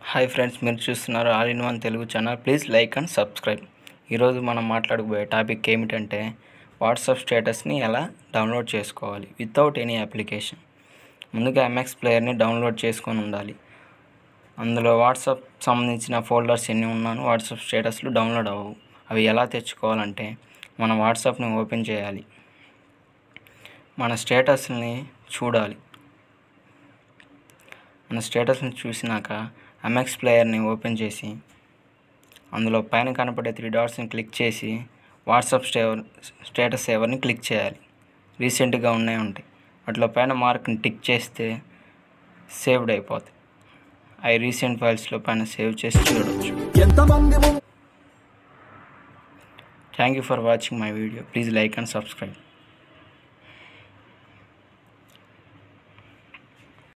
hi friends మీరు చూస్తున్నారు all in one Telugu channel please like and subscribe ఈరోజు మనం మాట్లాడబోయే టాపిక్ ఏమిటంటే వాట్సాప్ స్టేటస్ని ఎలా డౌన్లోడ్ చేసుకోవాలి వితౌట్ ఎనీ అప్లికేషన్ ముందుగా ఎంఎక్స్ ప్లేయర్ని డౌన్లోడ్ చేసుకొని ఉండాలి అందులో వాట్సాప్ సంబంధించిన ఫోల్డర్స్ ఎన్ని ఉన్నాను వాట్సాప్ స్టేటస్లు డౌన్లోడ్ అవ్వవు అవి ఎలా తెచ్చుకోవాలంటే మన వాట్సాప్ని ఓపెన్ చేయాలి మన స్టేటస్ని చూడాలి మన స్టేటస్ని చూసినాక ఎంఎక్స్ ప్లేయర్ని ఓపెన్ చేసి అందులో పైన కనపడే త్రీ డాట్స్ని క్లిక్ చేసి వాట్సాప్ స్టేవర్ స్టేటస్ సేవర్ని క్లిక్ చేయాలి రీసెంట్గా ఉన్నాయి ఉంటాయి అట్లా పైన మార్క్ని టిక్ చేస్తే సేవ్డ్ అయిపోతాయి అవి రీసెంట్ ఫైల్స్లో పైన సేవ్ చేసి చూడవచ్చు ఎంతమంది ముందు thank you for watching my video please like and subscribe